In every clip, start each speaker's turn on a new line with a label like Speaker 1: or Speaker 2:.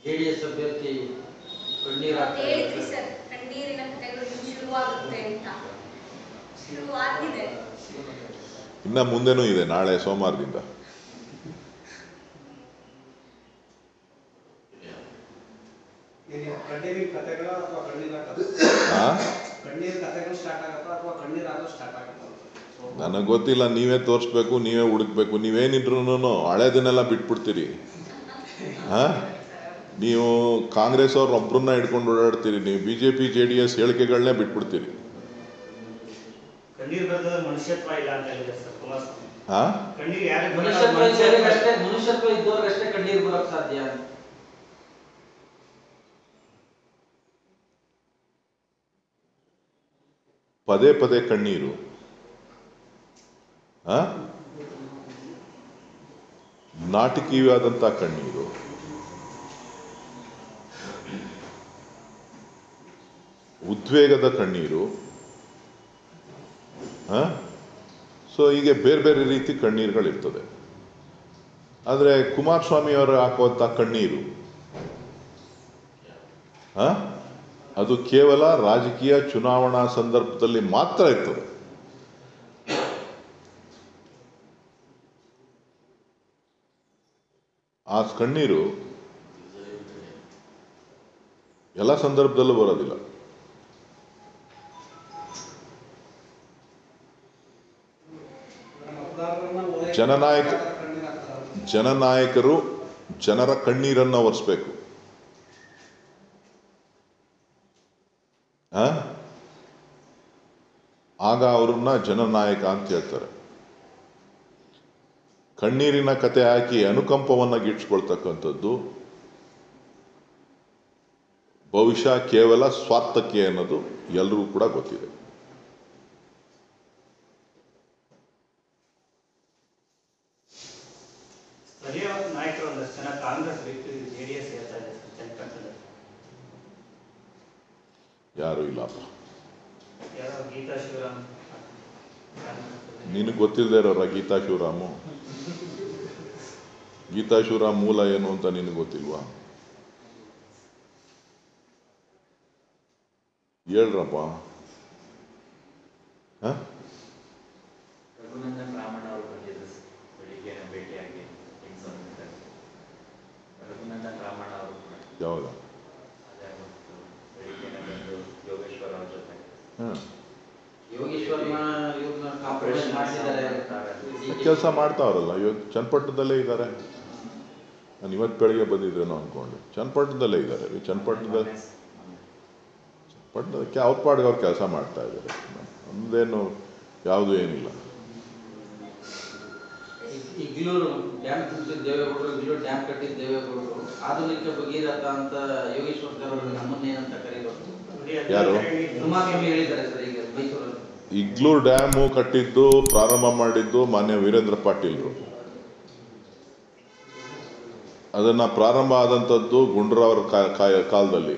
Speaker 1: JDS ಅಭ್ಯರ್ಥಿ ಕಣ್ಣೀರ್
Speaker 2: ಇವತ್ತು
Speaker 1: ಹಾಕ್ತಾ
Speaker 2: ಹೇಳಿದ್ರಿ
Speaker 1: ಇದ್ದಾರೆ.
Speaker 2: ಸರ್ ಕಣ್ಣೀರಿನ ಕಥೆಗಳು ಇನ್ನು ಶುರುವಾಗುತ್ತೆ ಅಂತ ಶುರುವಾಗಿದೆ
Speaker 3: ಇನ್ನ ಮುಂದೆನೂ ಇದೆ ನಾಳೆ ಸೋಮವಾರದಿಂದ
Speaker 4: ಏನು ಕಣ್ಣೀರಿನ ಕಥೆಗಳ ಅಥವಾ ಕಣ್ಣೀರ ಕಥೆ
Speaker 3: ಆ
Speaker 4: ಕಣ್ಣೀರ್ ಕಥೆಗಳು ಸ್ಟಾರ್ಟ್ ಆಗತ್ತಾ ಅಥವಾ ಕಣ್ಣೀರ್ ಆದ್ರೂ ಸ್ಟಾರ್ಟ್ ಆಗತ್ತಾ
Speaker 3: ನನಗೆ ಗೊತ್ತಿಲ್ಲ ನೀವೇ ತೋರಿಸ್ಬೇಕು ನೀವೇ ಹುಡುಕ್ಬೇಕು ನೀವೇನಿದ್ರು ಹಳೇದನ್ನೆಲ್ಲ ಬಿಟ್ಬಿಡ್ತೀರಿ ಹಾ ನೀವು ಕಾಂಗ್ರೆಸ್ ಅವ್ರ ಒಬ್ಬರನ್ನ ಹಿಡ್ಕೊಂಡು ಓಡಾಡ್ತೀರಿ ನೀವು B J P J D S ಹೇಳಿಕೆಗಳನ್ನೇ ಬಿಟ್ಬಿಡ್ತೀರಿ
Speaker 5: ಕಣ್ಣೀರ್ ಬರ್ತದ ಮನುಷ್ಯತ್ವ ಇಲ್ಲ ಅಂತ ಹೇಳಿದೆ ಸರ್ ಕುಮಾರಸ್ವಾಮಿ
Speaker 3: ಹಾ
Speaker 5: ಕಣ್ಣೀರ್ ಯಾರಿಗೆ ಬರಲ್ಲ,
Speaker 1: ಮನುಷ್ಯತ್ವ
Speaker 5: ಮನುಷ್ಯತ್ವ
Speaker 1: ಇದ್ದವ್ರಿಗಷ್ಟೇ ಮನುಷ್ಯತ್ವ ಇದ್ದವ್ರಿಗಷ್ಟೇ ಕಣ್ಣೀರ್ ಬರೋಕ್ ಸಾಧ್ಯ
Speaker 3: ಪದೇ ಪದೇ ಕಣ್ಣೀರು ಆ? ನಾಟಕೀಯವಾದಂಥ ಕಣ್ಣೀರು ಉದ್ವೇಗದ ಕಣ್ಣೀರು ಸೊ ಹೀಗೆ ಬೇರೆ ಬೇರೆ ರೀತಿ ಕಣ್ಣೀರುಗಳಿರ್ತದೆ ಆದರೆ ಕುಮಾರಸ್ವಾಮಿ ಅವರು ಹಾಕುವಂಥ ಕಣ್ಣೀರು ಆ? ಅದು ಕೇವಲ ರಾಜಕೀಯ ಚುನಾವಣಾ ಸಂದರ್ಭದಲ್ಲಿ ಮಾತ್ರ ಇರ್ತದೆ ಆ ಕಣ್ಣೀರು ಎಲ್ಲ ಸಂದರ್ಭದಲ್ಲೂ ಬರೋದಿಲ್ಲ
Speaker 4: ಮತದಾರರನ್ನ ಓಲೈಕೆ
Speaker 3: ಜನನಾಯಕ
Speaker 4: ಕಣ್ಣೀರ್ ಹಾಕ್ತಾರೆ
Speaker 3: ಜನನಾಯಕರು ಜನರ ಕಣ್ಣೀರನ್ನು ಒರೆಸ್ಬೇಕು ಆ? ಆಗ ಅವ್ರನ್ನ ಜನನಾಯಕ ಅಂತ ಹೇಳ್ತಾರೆ ಕಣ್ಣೀರಿನ ಕತೆ ಹಾಕಿ ಅನುಕಂಪವನ್ನ ಗಿಟ್ಸ್ಕೊಳ್ತಕ್ಕಂಥದ್ದು ಬಹುಶಃ ಕೇವಲ ಸ್ವಾರ್ಥಕ್ಕೆ ಅನ್ನೋದು ಎಲ್ರಿಗೂ ಕೂಡ ಗೊತ್ತಿದೆ
Speaker 5: ಸ್ಥಳೀಯ ನಾಯಕರು ಒಂದಷ್ಟು ಜನ ಕಾಂಗ್ರೆಸ್ ಬಿಟ್ಟು ಜೆಡಿಎಸ್ ಹೇಳ್ತಾ ಇದೆ ಸರ್ ಚನ್ನಪಟ್ಟಣದಲ್ಲಿ
Speaker 3: ಯಾರು ಇಲ್ಲಪ್ಪ
Speaker 5: ಯಾರೋ ಗೀತಾ ಶಿವರಾಮ್
Speaker 3: ನಿನಗೆ ಗೊತ್ತಿಲ್ಲದೆ ಇರೋರ ಗೀತಾ ಶಿವರಾಮು ಗೀತಾ ಶಿವರಾಮ್ ಮೂಲ ಏನು ಅಂತ ನಿನಗೆ ಗೊತ್ತಿಲ್ವಾ ಹೇಳ್ರಪ್ಪ ಹ?
Speaker 6: ರಘುನಂದನ್ ರಾಮಣ್ಣ ಅವರು ಬಂದಿದ್ರು ಸರ್. ಬೆಳಿಗ್ಗೆ ಭೇಟಿಯಾಗಿ ಹಿಂಸೆ ರಘುನಂದನ್ ರಾಮಣ್ಣ ಅವರು ಕೂಡ
Speaker 3: ಯಾವಾಗ
Speaker 6: ಅದೇ ಅವತ್ತು ಬೆಳಿಗ್ಗೆ ಬಂದು ಯೋಗೇಶ್ವರ ಅವ್ರ ಜೊತೆ
Speaker 3: ಹ.
Speaker 1: ಯೋಗೇಶ್ವರ್ನ ಇವ್ರನ್ನ ಕಾಂಪ್ರಮೈಸ್ ಮಾಡಿಸಿದ್ದಾರೆ
Speaker 3: ಕೆಲಸ ಮಾಡ್ತಾವ್ರಲ್ಲ ಇವಾಗ ಚನ್ನಪಟ್ಟಣದಲ್ಲೇ ಇದ್ದಾರೆ ನಾನು ಇವತ್ತು ಬೆಳಿಗ್ಗೆ ಬಂದಿದ್ದೇನೋ ಅಂದ್ಕೊಂಡು ಚನ್ನಪಟ್ಟಣದಲ್ಲೇ ಇದ್ದಾರೆ ರೀ ಚನ್ನಪಟ್ಟಣದಲ್ಲಿ ಚನ್ನಪಟ್ಟಣದಕ್ಕೆ ಅವ್ರ ಪಾಡಿಗೆ ಅವ್ರು ಕೆಲಸ ಮಾಡ್ತಾ ಇದ್ದಾರೆ ನಮ್ದೇನು ಯಾವುದು ಏನಿಲ್ಲ
Speaker 1: ಇಗ್ಲೂರು ಡ್ಯಾಮ್ ತುಂಬಿಸಿದ ದೇವೇಗೌಡರು ಇಗ್ಲೂರು ಡ್ಯಾಮ್ ಕಟ್ಟಿದ ದೇವೇಗೌಡರು ಆಧುನಿಕ ಭಗೀರಥ ಅಂತ ಯೋಗೇಶ್ವರ್ ಅವರು ನಮ್ಮನ್ನೇನಂತ ಕರೀಬಹುದು
Speaker 3: ಯಾರು?
Speaker 1: ಕುಮಾರಸ್ವಾಮಿ ಹೇಳಿದ್ದಾರೆ ಸರ್ ಈಗ ಮೈಸೂರಲ್ಲಿ
Speaker 3: ಇಗ್ಲೂರು ಡ್ಯಾಮು ಕಟ್ಟಿದ್ದು ಪ್ರಾರಂಭ ಮಾಡಿದ್ದು ಮಾನ್ಯ ವೀರೇಂದ್ರ ಪಾಟೀಲ್ರು ಅದನ್ನ ಪ್ರಾರಂಭ ಆದಂಥದ್ದು ಗುಂಡ್ರಾವ್ರ ಕಾ- ಕಾ- ಕಾಲದಲ್ಲಿ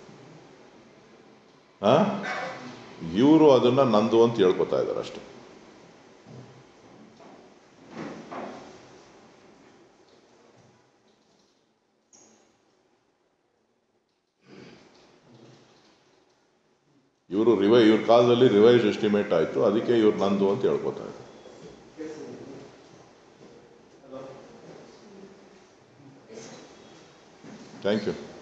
Speaker 3: ಆ ಇವರು ಅದನ್ನ ನಂದು ಅಂತ ಹೇಳ್ಕೊತಾ ಇದ್ದಾರೆ ಅಷ್ಟೆ ಇವರು ರಿವೈ ಇವ್ರ ಕಾಲದಲ್ಲಿ ರಿವೈಸ್ ಎಸ್ಟಿಮೇಟ್ ಆಯಿತು ಅದಕ್ಕೆ ಇವ್ರು ನಂದು ಅಂತ ಹೇಳ್ಕೊತಾ ಇದ್ದಾರೆ ಥ್ಯಾಂಕ್ ಯು